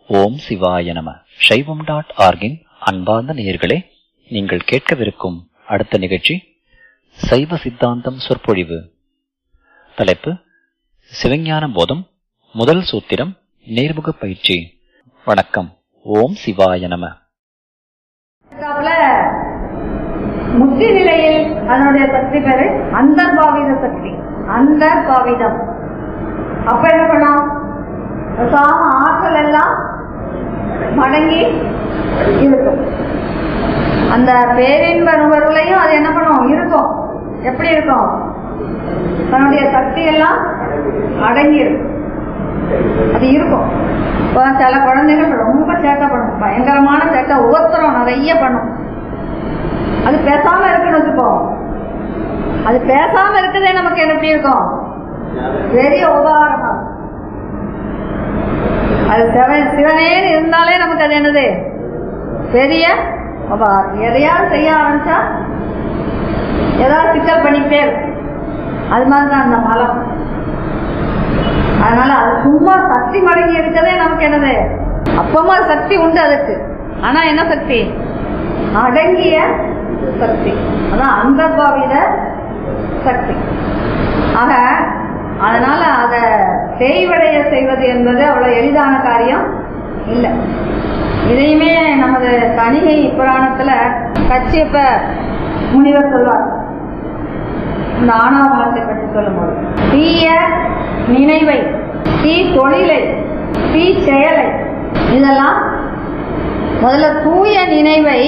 ஓம் சிவாய நம சைவம் டாட் ஆர்கின் அன்பார்ந்த நேயர்களே நீங்கள் கேட்கவிருக்கும் அடுத்த நிகழ்ச்சி சைவ சித்தாந்தம் சொற்பொழிவு தலைப்பு சிவஞான போதம் முதல் சூத்திரம் நேர்முக பயிற்சி வணக்கம் ஓம் சிவாய நம அதுக்காப்புல முக்தி நிலையில் அதனுடைய சக்தி பேரு அந்தர்பாவித சக்தி அந்தர்பாவிதம் அப்ப என்ன பண்ணும் சாம ஆற்றல் எல்லாம் மடங்கி இருக்கும் அந்த பேரின்ப நுகர்வுலையும் அது என்ன பண்ணும் இருக்கும் எப்படி இருக்கும் தன்னுடைய சக்தி எல்லாம் அடங்கி இருக்கும் அது இருக்கும் இப்போ சில குழந்தைகள் ரொம்ப சேட்டை பண்ணும் பயங்கரமான சேட்டை ஒவ்வொருத்தரும் நிறைய பண்ணும் அது பேசாம இருக்குன்னு வச்சுக்கோ அது பேசாம இருக்குதே நமக்கு எப்படி இருக்கும் பெரிய உபகாரமா இருக்கும். அது சிவன் சிவனேன்னு இருந்தாலே நமக்கு அது என்னது பெரிய உபகாரம் எதையாவது செய்ய ஆரம்பிச்சா ஏதாவது சிக்கல் பண்ணிக்கிட்டே இருக்கும் அது மாதிரி தான் அந்த மலம் அதனால அது சும்மா சக்தி மடங்கி இருக்கதே நமக்கு என்னது அப்பமா சக்தி உண்டு அதுக்கு ஆனா என்ன சக்தி அடங்கிய சக்தி அதான் அந்தர்பாவித சக்தி ஆக அதனால அத தேய்வடைய செய்வது என்பது அவ்வளவு எளிதான காரியம் இல்லை இதையுமே நமது தணிகை புராணத்துல கச்சியப்ப முனிவர் சொல்வார் இந்த ஆணவமலத்தை பற்றி சொல்லும்போது தீய நினைவை தீ தொழிலை தீ செயலை இதெல்லாம் முதல்ல தூய நினைவை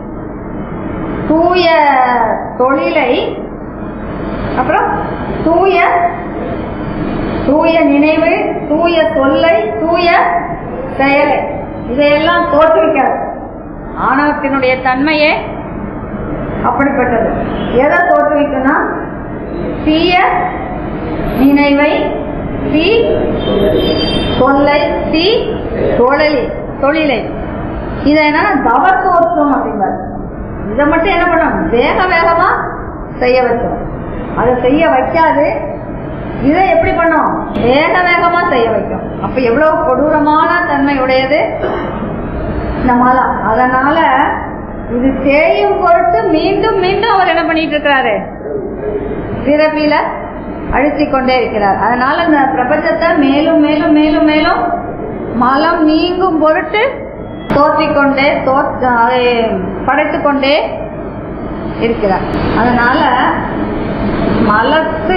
தூய தொழிலை அப்புறம் தூய தூய நினைவு தூய சொல்லை தூய செயலை இதையெல்லாம் தோற்றுவிக்காது ஆணவத்தினுடைய தன்மையே அப்படிப்பட்டது எதை தோற்றுவிக்கும்னா தீய நினைவை தீ சொல்லை தீ தொழிலை தொழிலை இதை என்ன தவத்தோற்றம் அப்படிங்கிறார் இதை மட்டும் என்ன பண்ணும் வேக வேகமா செய்ய வச்சோம் அதை செய்ய வைக்காது இதை எப்படி பண்ணும் வேக வேகமா செய்ய வைக்கும் அப்ப எவ்வளவு கொடூரமான தன்மை உடையது இந்த மலம் அதனால இது தேயும் பொருட்டு மீண்டும் மீண்டும் அவர் என்ன பண்ணிட்டு இருக்கிறாரு பிறப்பில அழுத்தி கொண்டே இருக்கிறார் அதனால இந்த பிரபஞ்சத்தை மேலும் மேலும் மேலும் மேலும் மலம் நீங்கும் பொருட்டு தோற்றிக்கொண்டே படைத்து கொண்டே இருக்கிறார் அதனால மலத்து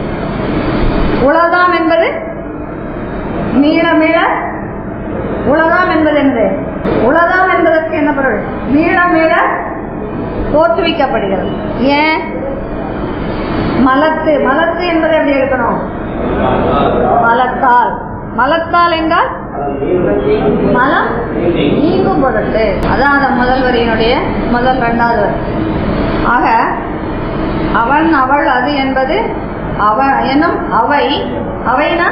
உலகம் என்பது மீள மீள உலகம் என்பது என்னது உலகம் என்பதற்கு என்ன பொருள் மீள மீள தோற்றுவிக்கப்படுகிறது ஏன் மலத்து மலத்து என்பது எப்படி இருக்கணும் மலத்தால் மலத்தால் என்றால் மலம் நீங்கும் பொருட்டு அதான் அந்த முதல் வரியினுடைய முதல் இரண்டாவது வரி ஆக அவன் அவள் அது என்பது அவ என்னும் அவை அவைனா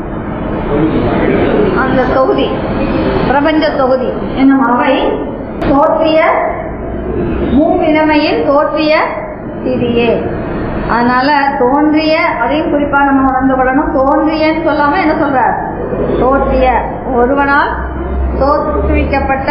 அந்த தொகுதி பிரபஞ்ச தொகுதி என்னும் அவை தோற்றிய மூவினமையில் தோற்றிய திதியே அதனால தோன்றிய அதையும் குறிப்பா நம்ம உணர்ந்து கொள்ளணும் தோன்றியன்னு சொல்லாம என்ன சொல்ற தோற்றிய ஒருவனால் தோற்றுவிக்கப்பட்ட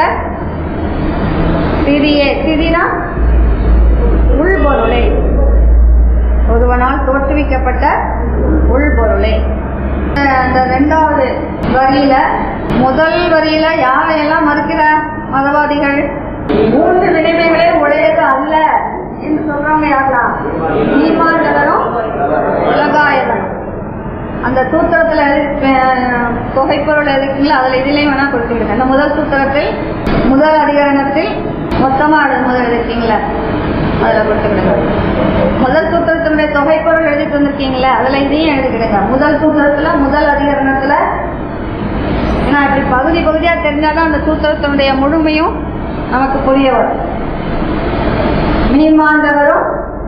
திதியே திதினா உள்பொருளே ஒருவனால் தோற்றுவிக்கப்பட்ட உள்பொருளே அந்த ரெண்டாவது வரியில முதல் வரியில யாரையெல்லாம் மறுக்கிற மதவாதிகள் மூன்று நிலைமைகளே உடையது அல்ல என்று சொல்றவங்க யாரெல்லாம் ஈமாண்டவரும் உலகாயவனும் அந்த சூத்திரத்துல தொகைப்பொருள் எதுக்குங்களோ அதுல இதுலயும் வேணா கொடுத்துருங்க அந்த முதல் சூத்திரத்தில் முதல் அதிகரணத்தில் மொத்தமா முதல் எழுதிருக்கீங்களா அதுல கொடுத்துக்கிடுங்க முதல் சூத்திரத்தினுடைய தொகைப்பொருள் எழுதிட்டு வந்திருக்கீங்களா அதுல இதையும் எழுதிக்கிடுங்க முதல் சூத்திரத்துல முதல் அதிகரணத்துல ஏன்னா இப்படி பகுதி பகுதியா தெரிஞ்சாதான் அந்த சூத்திரத்தினுடைய முழுமையும் நமக்கு புரிய வரும் மீமாந்தவரும்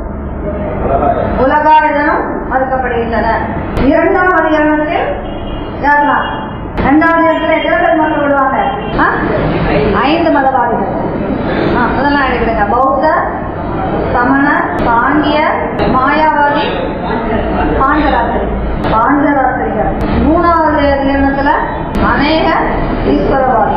உலகாயுதனும் மறுக்கப்படுகின்றனர் இரண்டாம் அதிகாரத்தில் யாரெல்லாம் இரண்டாவது இடத்துல எத்தனை பேர் மறுக்கப்படுவாங்க ஐந்து மதவாதிகள் அதெல்லாம் எடுக்கிறேங்க பௌத்த சமண சாங்கிய மாயாவாதி பாண்டராத்திரி பாண்டராத்திரிகள் மூணாவது அதிகரணத்துல அநேக ஈஸ்வரவாதி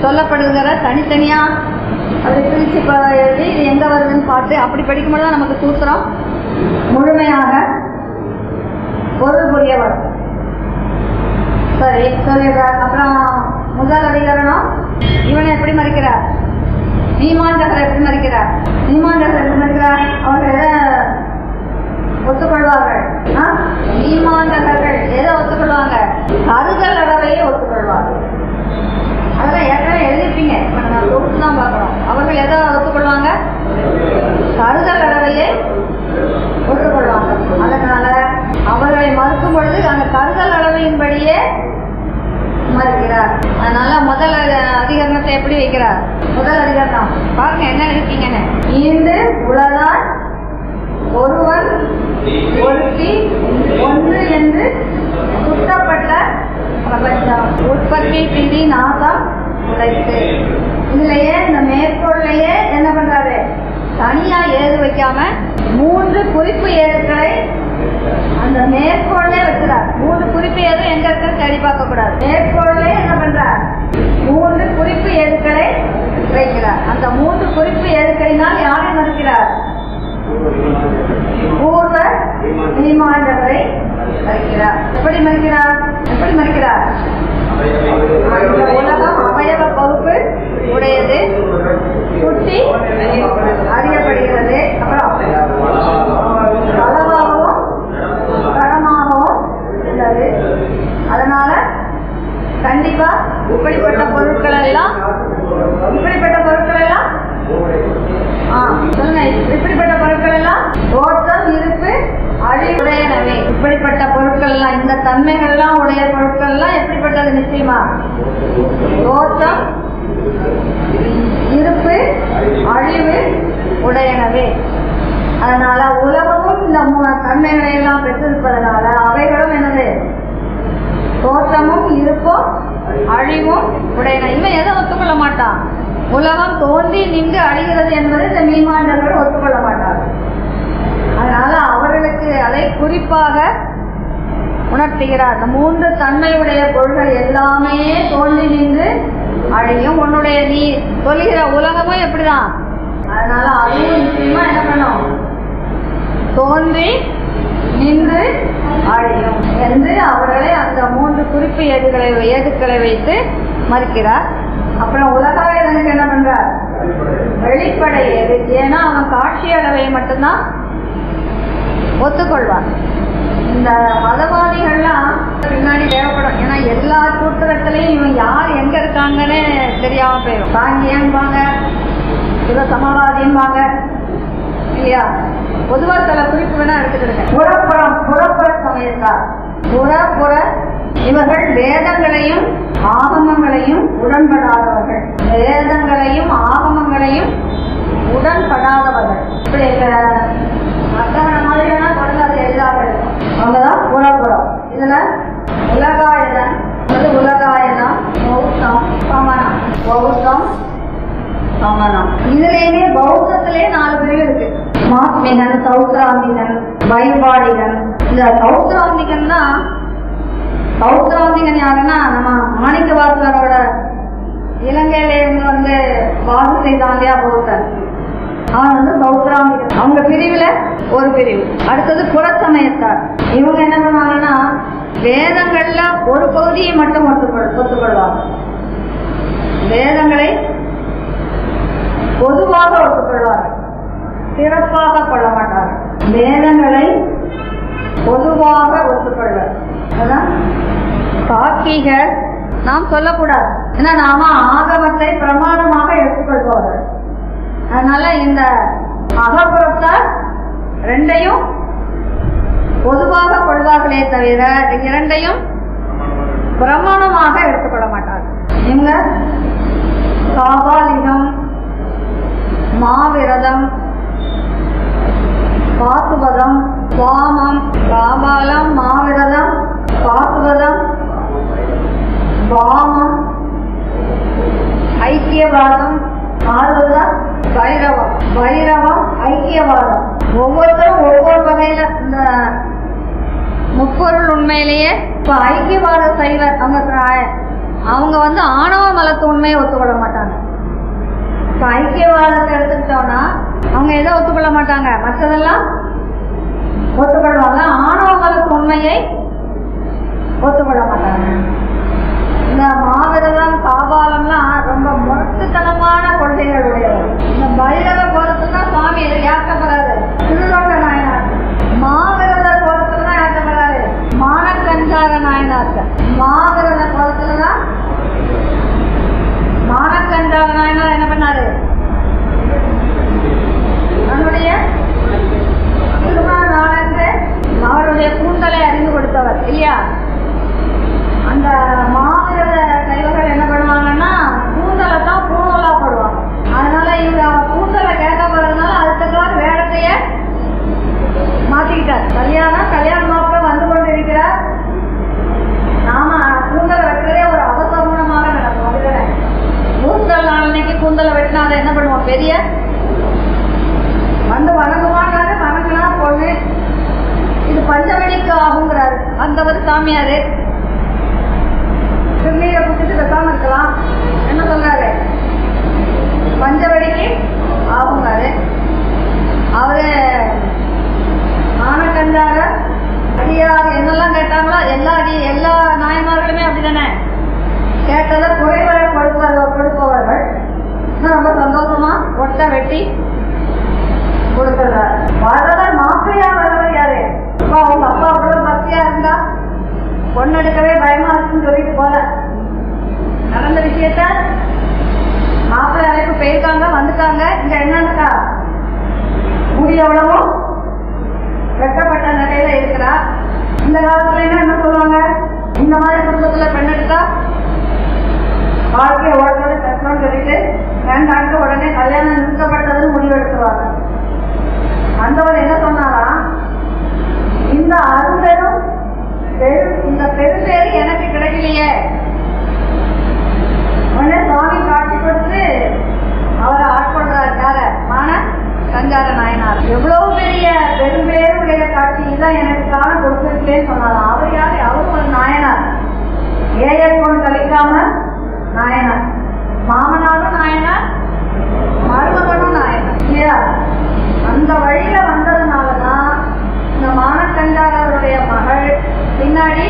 சொல்லப்படுகிற தனித்தனியா அப்படி பிரிச்சு ப- எழுதி இது எங்க வருதுன்னு பார்த்து அப்படி படிக்கும்போது தான் நமக்கு சூத்திரம் முழுமையாக பொருள் புரிய வரும் சரி சொல்லிடுறார் அப்புறம் முதல் அதிகரணம் இவனை எப்படி மறிக்கிறார் நீமாண்டகர் எப்படி மறிக்கிறார் நீமாண்டகர் எப்படி மறிக்கிறார் அவர்கள் எதை ஒத்துக்கொள்வார்கள் ஆ? நீமாண்டகர்கள் எதை ஒத்துக்கொள்வாங்க கருதல் அளவையே ஒத்துக்கொள்வார்கள் அதெல்லாம் ஏற்கனவே எழுதிருப்பீங்க இப்ப நம்ம தொகுத்து தான் பார்க்கறோம் அவர்கள் எதை ஒத்துக்கொள்வாங்க கருதல் அளவையே ஒத்துக்கொள்வாங்க அதனால அவர்களை மறுக்கும் பொழுது அந்த கருதல் அளவையின்படியே மறுக்கிறார் அதனால முதல் அதி- அதிகரணத்தை எப்படி வைக்கிறார் முதல் அதிகரணம் பாருங்க என்ன எழுதிருக்கீங்கன்னு ஈண்டு உலகால் ஒருவன் ஒருத்தி ஒன்று என்று சுட்டப்பட்ட பிரபஞ்சம் உற்பத்தி திதி நாசம் உழைத்து இதுலயே இந்த மேற்கோள்லயே என்ன பண்றாரு தனியா ஏது வைக்காம மூன்று குறிப்பு ஏதுக்களை அந்த மேற்கோளே வச்சுறார் மூன்று குறிப்பு ஏது எங்க இருக்கு தேடி பார்க்க கூடாது மேற்கோளே என்ன பண்றார் மூன்று குறிப்பு ஏதுக்களை வைக்கிறார் அந்த மூன்று குறிப்பு ஏதுக்களினால் யாரை மறுக்கிறார் பூர்வ நீமாண்டவரை மறுக்கிறார் எப்படி மறுக்கிறார் எப்படி மறுக்கிறார் இந்த உலகம் அவயவ பகுப்பு உடையது குட்டி அறியப்படுகிறது அப்புறம் அளவாகவும் தரமாகவும் உள்ளது அதனால கண்டிப்பா இப்படிப்பட்ட பொருட்கள் எல்லாம் இப்படிப்பட்ட பொருட்கள் எல்லாம் ஆ, சொல்லுங்க இப்படிப்பட்ட பொருட்கள் எல்லாம் தோற்றம் இருப்பு அழிவுடையனவே இப்படிப்பட்ட பொருட்கள் எல்லாம் இந்த தன்மைகள் எல்லாம் உடைய பொருட்கள் எல்லாம் எப்படிப்பட்டது நிச்சயமா தோற்றம் இருப்பு அழிவு உடையனவே அதனால உலகமும் இந்த மூணு தன்மைகளை எல்லாம் பெற்றிருப்பதனால அவைகளும் என்னது தோற்றமும் இருப்பும் அழிவும் உடையன இவன் எதை ஒத்துக்கொள்ள மாட்டான் உலகம் தோன்றி நின்று அழிகிறது என்பதை இந்த மீமாண்டர்கள் ஒத்துக்கொள்ள மாட்டார்கள் அதனால அவர்களுக்கு அதை குறிப்பாக உணர்த்துகிறார் இந்த மூன்று தன்மையுடைய பொருள்கள் எல்லாமே தோன்றி நின்று அழியும் உன்னுடைய நீ சொல்லுகிற உலகமும் எப்படிதான் அதனால அதுவும் நிச்சயமா என்ன பண்ணும் தோன்றி நின்று அழியும் என்று அவர்களை அந்த மூன்று குறிப்பு ஏதுகளை ஏதுக்களை வைத்து மறுக்கிறார் அப்புறம் உலகாயனுக்கு என்ன பண்றார் வெளிப்படை ஏது ஏன்னா அவன் காட்சி அளவை மட்டும்தான் ஒத்துக்கொள்வான் இந்த மதவாதிகள்லாம் பின்னாடி தேவைப்படும் ஏன்னா எல்லா சூத்திரத்திலையும் இவன் யார் எங்க இருக்காங்கன்னு தெரியாம போயிடும் சாங்கியம்பாங்க சிவ சமவாதிம்பாங்க இல்லையா பொதுவா சில குறிப்பு வேணா எடுத்துக்கிட்டு புறப்புறம் புறப்புற சமயத்தார் புறப்புற இவர்கள் வேதங்களையும் ஆகமங்களையும் உடன்படாதவர்கள் வேதங்களையும் ஆகமங்களையும் உடன்படாதவர்கள் இப்படி அத்தகன மாதிரியான தொடர்ந்து எல்லாரும் அவங்கதான் புறப்புறம் இதுல உலகாயதன் அல்லது உலகாயனம் பௌத்தம் சமணம் பௌத்தம் சமணம் இதுலயுமே பௌத்தத்திலே நாலு பிரிவு இருக்கு மாத்மிகன் சௌத்ராந்திகன் வைபாடிகன் இந்த சௌத்ராந்திகன் தான் சௌத்ராந்திகன் யாருன்னா நம்ம மாணிக்க வாசகரோட இலங்கையில இருந்து வந்து வாசு செய்தான் இல்லையா பௌத்தன் அவன் வந்து சௌத்ராந்திகன் அவங்க பிரிவுல ஒரு பிரிவு அடுத்தது புறச்சமயத்தார் இவங்க என்ன பண்ணுவாங்கன்னா வேதங்கள்ல ஒரு பகுதியை மட்டும் ஒத்துக்கொள் ஒத்துக்கொள்வாங்க வேதங்களை பொதுவாக ஒத்துக்கொள்வார்கள் சிறப்பாக கொள்ள மாட்டார்கள் வேதங்களை பொதுவாக ஒத்துக்கொள்வர் அதான் தார்க்கீகர் நாம் சொல்லக்கூடாது ஏன்னா நாம ஆகமத்தை பிரமாணமாக எடுத்துக்கொள்பவர்கள் அதனால இந்த அகபுறத்தார் ரெண்டையும் பொதுவாக கொள்வார்களே தவிர இரண்டையும் பிரமாணமாக எடுத்துக்கொள்ள மாட்டார்கள் இவங்க காபாலிகம் மாவிரதம் பாசுபதம் வாமம் காபாலம் மாவிரதம் பாசுபதம் வாமம் ஐக்கியவாதம் ஆறுவதம் பைரவம் பைரவம் ஐக்கியவாதம் ஒவ்வொருத்தரும் ஒவ்வொரு வகையில இந்த முப்பொருள் உண்மையிலேயே இப்ப ஐக்கியவாத சைவர் அவங்க அவங்க வந்து ஆணவ மலத்து உண்மையை ஒத்துக்கொள்ள மாட்டாங்க இப்ப ஐக்கியவாதத்தை எடுத்துக்கிட்டோம்னா அவங்க எதை ஒத்துக்கொள்ள மாட்டாங்க மற்றதெல்லாம் ஒத்துக்கொள்வாங்க ஆணவ மலத்து உண்மையை ஒத்துக்கொள்ள மாட்டாங்க இந்த மாவிரதம் காபாலம்லாம் ரொம்ப முரட்டுத்தனமான கொள்கைகள் உடையவர் இந்த பைரவ கோலத்துல தான் சுவாமி யாக்கப்படுறாரு திருநோக்க நாயனார் மாவிரத கோலத்துல தான் யாக்கப்படுறாரு மானக்கஞ்சார நாயனார் மாவிரத கோலத்துல தான் மானக்கஞ்சார நாயனார் என்ன பண்ணாரு தன்னுடைய திருமண நாளன்று அவருடைய கூந்தலை அறிந்து கொடுத்தவர் இல்லையா அந்த மாவிரத கைவர்கள் என்ன பண்ணுவாங்கன்னா கூந்தலை தான் பூணூலா போடுவாங்க அதனால இவங்க கூந்தலை கேட்கப்படுறதுனால அடுத்தக்கால வேடத்தைய மாத்திக்கிட்டார் கல்யாணம் கல்யாண மாப்பிள்ள வந்து கொண்டிருக்கிறார் நாம கூந்தலை வெட்டுறதே ஒரு அவசகுணமாக நடக்கும் அப்படிதானே மூத்தல் நாள் அன்னைக்கு கூந்தலை வெட்டினா அதை என்ன பண்ணுவோம் பெரிய வந்து வணங்குவாங்கிறாரு வணங்கினா பொண்ணு இது பஞ்சமணிக்கு ஆகுங்கிறாரு அந்தவர் சாமியாரு திருநீரை குடிச்சிட்டு பேசாம இருக்கலாம் என்ன சொல்றாரு பஞ்சவடிக்கு ஆகுங்காரு அவரு ஆனக்கண்டார அடியார் என்னெல்லாம் கேட்டாங்களோ எல்லா அடி எல்லா நாயன்மார்களுமே அப்படிதானே கேட்டதை குறைவரை கொடுப்பவர் கொடுப்பவர்கள் இன்னும் ரொம்ப சந்தோஷமா ஒட்ட வெட்டி கொடுத்துறாரு வரவர் மாப்பிளையா வரவர் யாரு அப்பா அவங்க அப்பா அவ்வளவு பக்தியா இருந்தா பொண்ணு எடுக்கவே பயமா இருக்குன்னு சொல்லிட்டு போல நடந்த விஷயத்த மாப்பிள்ளை அழைப்பு போயிருக்காங்க வந்துட்டாங்க இங்க என்னன்னுக்கா முடி எவ்வளவோ வெட்டப்பட்ட நிலையில இருக்கிறா இந்த காலத்துல என்ன என்ன சொல்லுவாங்க இந்த மாதிரி குடும்பத்துல பெண் எடுத்தா வாழ்க்கையை ஓடோட கஷ்டம்னு சொல்லிட்டு வேண்டாண்டு உடனே கல்யாணம் நிறுத்தப்பட்டதுன்னு முடிவெடுத்துருவாங்க அந்தவர் என்ன சொன்னாராம் இந்த அருந்தரும் பெரு- இந்த பெரும்பேரு எனக்கு கிடைக்கலையே உடனே சுவாமி காட்சி கொடுத்து அவரை ஆட்கொள்றாரு யார மான சஞ்சார நாயனார் எவ்வளவு பெரிய பெரும்பேருடைய காட்சி இதான் எனக்கு காண கொடுத்துருக்கேன்னு சொன்னாராம் அவர் யாரு அவரும் ஒரு நாயனார் ஏயப்போன் கழிக்காம நாயனார் மாமனாரும் நாயனார் மருமகனும் நாயனார் இல்லையா அந்த வழியில வந்ததுனாலதான் இந்த மானக்கண்டாரருடைய மகள் பின்னாடி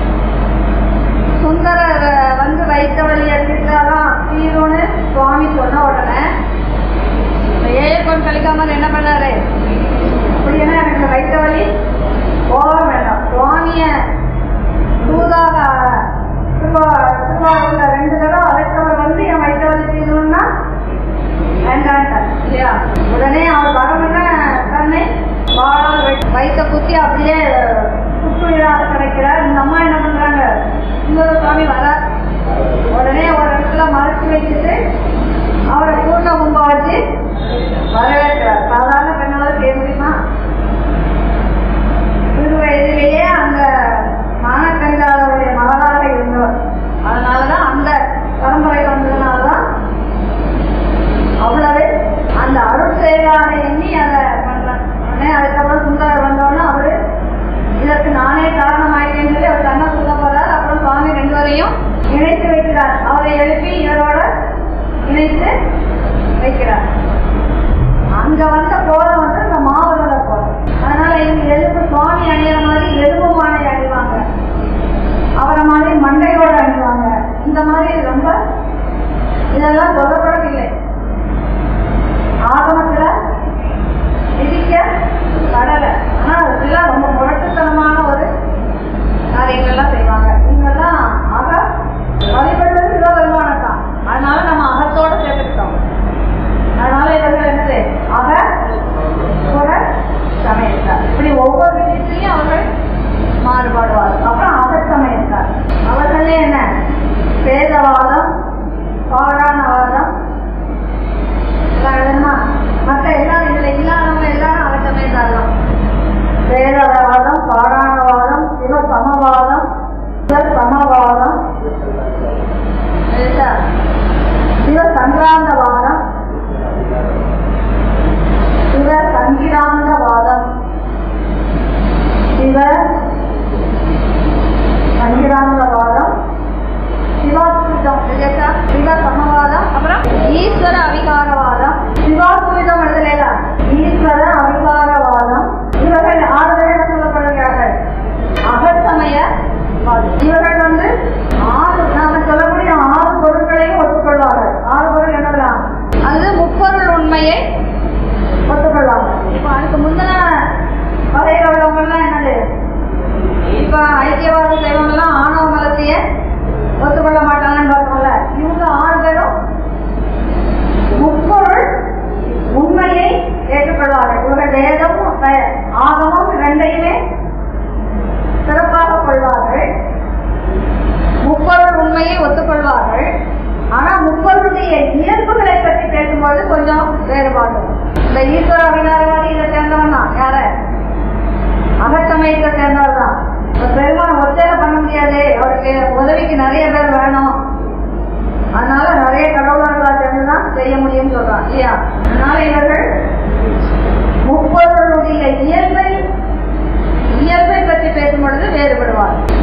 சுந்தரர் வந்து வைத்த வழிய திட்டாதான் தீரும்னு சுவாமி சொன்ன உடனே ஏழப்பன் கழிக்காமல் என்ன பண்ணாரு அப்படின்னா எனக்கு வைத்த வழி போக வேண்டாம் சுவாமிய தூதாக திருவாரூர்ல ரெண்டு தடவை அழைத்தவர் வந்து என் வைத்த வழி தீரும்னா வேண்டான்ட்டார் இல்லையா உடனே அவர் வரமுன்ன தன்னை வாழால் வெட்டி- வைத்த குத்தி அப்படியே சுற்றுயிராக கிடைக்கிறார் இந்த அம்மா என்ன பண்றாங்க இன்னொரு சுவாமி வர உடனே ஒரு இடத்துல மறைச்சு வச்சுட்டு அவரை பூர்ண கும்ப வச்சு வரவேற்கிறார் சாதாரண பெண்ணால செய்ய முடியுமா சிறு வயதிலேயே அந்த மானக்கண்டாளருடைய மகளாக இருந்தவர் அதனாலதான் அந்த பரம்பரை வந்ததுனாலதான் அவ்வளவு அந்த அருள் செயலாக எண்ணி அதை பண்றாங்க உடனே அதுக்கப்புறம் சுந்தரர் வந்தோடனே அவரு இதற்கு நானே காரணமாயிட்டேன்னு சொல்லி அவர் தன்னை சொல்ல போறார் அப்புறம் சுவாமி ரெண்டு வரையும் இணைத்து வைக்கிறார் அவரை எழுப்பி இவரோட இணைத்து வைக்கிறார் அங்க வந்த கோலம் வந்து இந்த மாவரோட கோலம் அதனால இவங்க எலும்பு சுவாமி அணியிற மாதிரி எலும்பு மாலை அணிவாங்க அவரை மாதிரி மண்டையோட அணிவாங்க இந்த மாதிரி ரொம்ப இதெல்லாம் சொல்லப்படவில்லை ஆகமத்துல விதிக்க கடல ஆனா இதெல்லாம் ரொம்ப முரட்டுத்தனமான ஒரு காரியங்கள்லாம் செய்வாங்க இவங்கெல்லாம் அக வழிபடுறது சிவபெருமானை தான் அதனால நம்ம அகத்தோட சேர்த்துக்கிட்டோம் அதனால இவர்கள் என்னது அக புற சமயத்தார் இப்படி ஒவ்வொரு விஷயத்திலையும் அவர்கள் மாறுபாடுவார் அப்புறம் அகச்சமயத்தார் அவர்களே என்ன பேதவாதம் பாடானவாதம் எழுதணுமா மற்ற எல்லாரும் இதுல இல்லாதவங்க எல்லாரும் அகச்சமயத்தாரலாம் வேதவாதம் பாடானவாதம் சிவ சமவாதம் சிவ சமவாதம் சரிதா? சிவ சங்கிராந்தவாதம் சிவ சங்கிராந்தவாதம் சிவ சங்கிராந்தவாதம் சிவ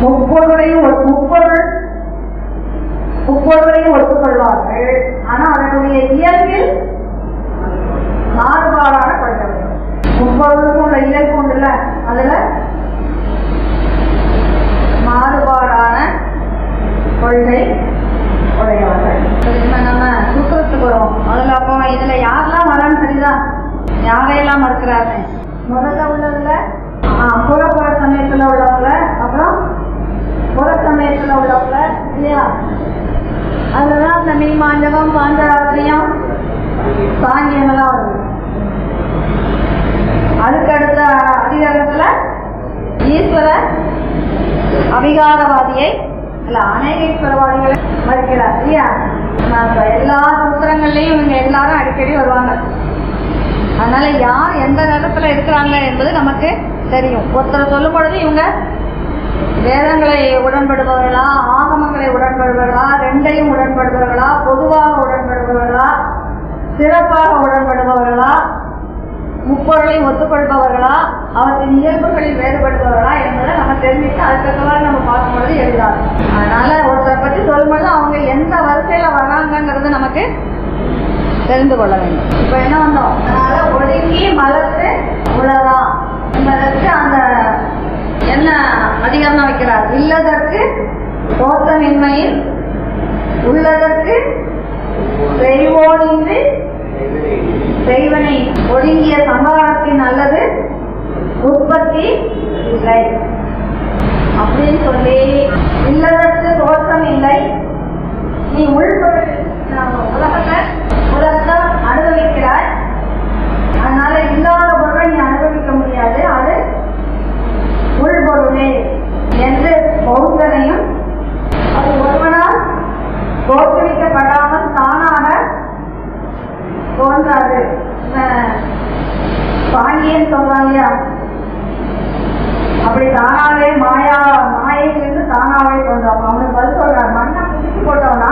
முப்பொருளையும் ஒரு முப்பொருள் முப்பொருளையும் ஒத்துக்கொள்வார்கள் ஆனா அதனுடைய இயல்பில் மாறுபாடான கொள்கைகள் முப்பொருளுக்கும் உள்ள இயல்பு உண்டுல்ல அதுல மாறுபாடான கொள்கை உடையவர்கள் இப்ப நம்ம சூத்திரத்துக்கு வரும் அதுல அப்போ இதுல யாரெல்லாம் வரான்னு தெரியுதா யாரையெல்லாம் மறுக்கிறாங்க முதல்ல உள்ளதுல ஆஹ், புறப்புற சமயத்துல உள்ளவங்க அப்புறம் புற சமயத்துல உள்ளவங்க இல்லையா அதுலதான் அந்த மீமாஞ்சகம் பாஞ்சராத்திரியம் சாங்கியம் எல்லாம் வருது அதுக்கு அடுத்த அதிகாரத்துல ஈஸ்வர அவிகாரவாதியை இல்ல அநேகீஸ்வரவாதிகளை மறுக்கிறார் இல்லையா நான் இப்ப எல்லா சூத்திரங்கள்லயும் இவங்க எல்லாரும் அடிக்கடி வருவாங்க அதனால யார் எந்த நேரத்துல இருக்கிறாங்க என்பது நமக்கு தெரியும் ஒருத்தர் சொல்லும் பொழுது இவங்க வேதங்களை உடன்படுபவர்களா ஆகமங்களை உடன்படுபவர்களா ரெண்டையும் உடன்படுபவர்களா பொதுவாக உடன்படுபவர்களா சிறப்பாக உடன்படுபவர்களா முப்பொருளையும் ஒத்துக்கொள்பவர்களா அவற்றின் இயல்புகளில் வேறுபடுபவர்களா என்பதை நம்ம தெரிஞ்சுட்டு அதுக்கப்புறம் நம்ம பார்க்கும்பொழுது எழுதாது அதனால ஒருத்தரை பற்றி சொல்லும்போது அவங்க எந்த வரிசையில வராங்கங்கிறது நமக்கு தெரிந்து கொள்ள வேண்டும் இப்ப என்ன வந்தோம் அதனால ஒடுங்கி மலர்ந்து உலகம் என்பதற்கு அந்த என்ன அதிகாரம் வைக்கிறார் இல்லதற்கு தோற்றமின்மையில் உள்ளதற்கு செய்வோனின்றி செய்வனை ஒடுங்கிய சம்பாரத்தின் அல்லது உற்பத்தி இல்லை அப்படின்னு சொல்லி இல்லதற்கு தோற்றம் இல்லை நீ உள்பொருள் உலகத்தை உலகத்தை அனுபவிக்கிறாய் அதனால இல்லாத பொருளை நீ அனுபவிக்க முடியாது அது உள்பொருளே என்று பௌத்தனையும் அது ஒருவனால் தோற்றுவிக்கப்படாமல் தானாக தோன்றாது பாண்டியன் சொல்றாங்க அப்படி தானாவே மாயா மாயையிலிருந்து தானாவே தோன்றும் அவனுக்கு பதில் சொல்றான் மண்ணை புடிச்சு போட்டவனா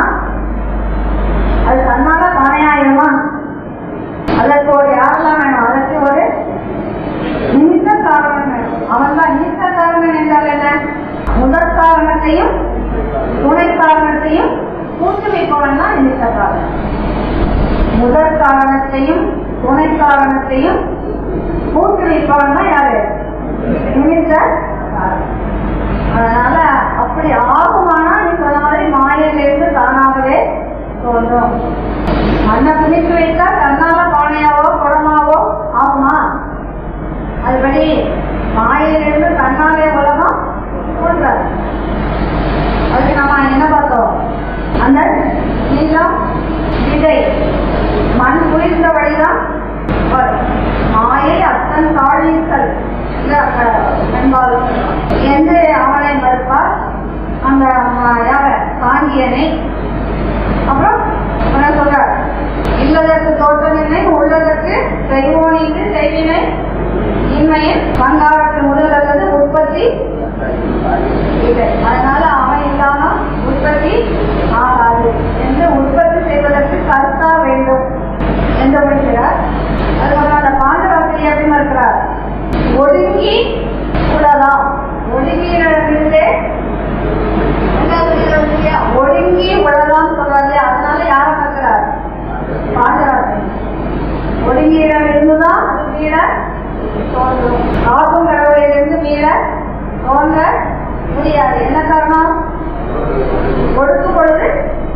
அது தன்னால தானையாயிருமா அதற்கு ஒரு யாரெல்லாம் வேணும் அதற்கு ஒரு நிமித்த காரணம் வேணும் அவன் தான் நிமித்த காரணம் என்றால் என்ன முதற் காரணத்தையும் துணை காரணத்தையும் கூட்டுவிப்பவன் தான் நிமித்த காரணம் முதற் காரணத்தையும் துணை காரணத்தையும் கூட்டுவிப்பவன் தான் யாரு நிமித்த காரணம். அதனால அப்படி ஆகுமானா நீ சொன்ன மாதிரி மாயிலிருந்து தானாகவே தோன்றும் மண்ணை துணித்து வைத்தா தன்னால பானையாவோ குடமாவோ ஆகுமா அதுபடி மாயிலிருந்து தன்னாலே உலகம் தோன்றாது அதுக்கு நம்ம என்ன பார்த்தோம் அந்த நீளம் விதை மண் குளிர்ந்த வழிதான் வரும் மாயை அத்தன் தாழித்தல் என்பார் என்று அவனை மறுப்பார் அந்த யார சாங்கியனை அப்புறம் என்ன சொல்றார் இல்லதற்கு தோற்றமில்லை உள்ளதற்கு செய்வோனிக்கு செய்வினை இன்மையின் பங்காளத்து முதல் அல்லது உற்பத்தி இல்லை அதனால அவன் இல்லாம உற்பத்தி ஆகாது என்று உற்பத்தி செய்வதற்கு கர்த்தா வேண்டும் என்று விடுகிறார் அதுக்கப்புறம் அந்த பாண்டவாசிரி எப்படி இருக்கிறார் ஒடுங்கி உலகம் ஒடுங்கியிடமிருந்தே என்ன சொல்றது இல்லையா? ஒடுங்கி உலகம் சொல்றாரு அதனால யார பார்க்கிறார் பாண்டவாசிரி ஒடுங்கியிடம் இருந்துதான் அது மீற தோன்றும் ஆகும் கடவுளிலிருந்து மீற தோன்ற முடியாது என்ன காரணம் ஒடுக்கும் பொழுது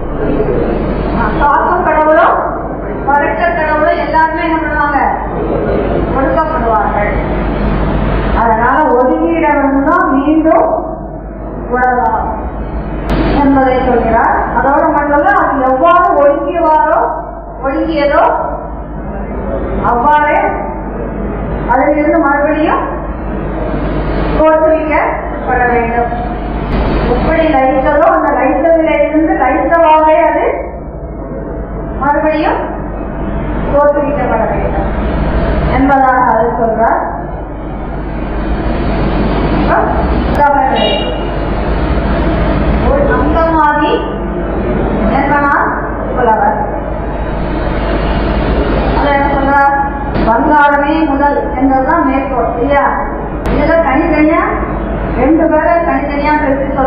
காக்கும் கடவுளும் படைத்த கடவுளும் எல்லாருமே என்ன பண்ணுவாங்க ஒடுக்கப்படுவார்கள் அதனால ஒதுங்கியிடம்தான் மீண்டும் உலகம் என்பதை சொல்கிறார் அதோடு மட்டுமல்ல அது எவ்வாறு ஒடுங்கியவாரோ ஒடுங்கியதோ அவ்வாறே அதிலிருந்து மறுபடியும் தோற்றுவிக்கப்பட வேண்டும் எப்படி லயித்ததோ அந்த லைத்ததில இருந்து லைத்தவாகவே அது மறுபடியும் தோற்றுவிக்கப்பட வேண்டும் என்பதாக அது சொல்றார் அப்புறம் ஒரு அங்கமாதி என்பனார் புலவர் அது என்ன சொல்றார் வங்காளமே முதல் என்பதுதான் மேற்கோள் இல்லையா இதுல தனித்தனியா ரெண்டு பேரை தனித்தனியா பிரித்து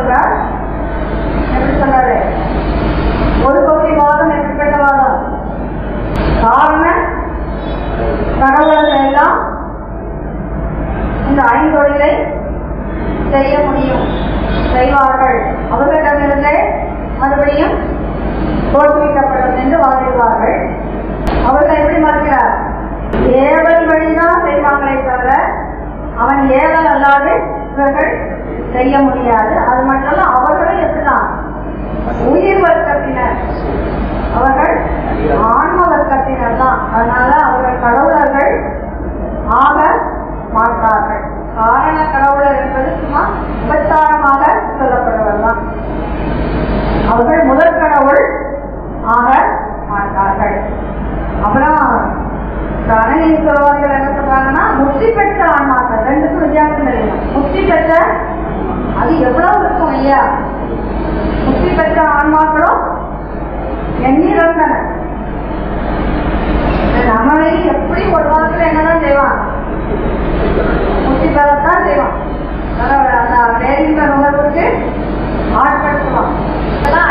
அதனால அவர்கள் கடவுளர்கள் ஆக மாட்டார்கள் காரண கடவுளர் என்பது சும்மா உபச்சாரமாக சொல்லப்படுவதுதான் அவர்கள் முதல் கடவுள் ஆக மாட்டார்கள் அப்புறம் அரணீஸ்வரவாதிகள் என்ன சொல்றாங்கன்னா முக்தி பெற்ற ஆன்மாக்கள் ரெண்டுக்கும் வித்தியாசம் தெரியும் முக்தி பெற்ற அது எவ்வளவு இருக்கும் ஐயா முக்தி பெற்ற ஆன்மாக்களும் எண்ணிறந்தன நம்மளை எப்படி ஒரு வாரத்தில் என்னதான் செய்வான் முக்தி பெறத்தான் செய்வான் அந்த பேரின்ப நுகர்வுக்கு ஆட்படுத்துவான் இதெல்லாம்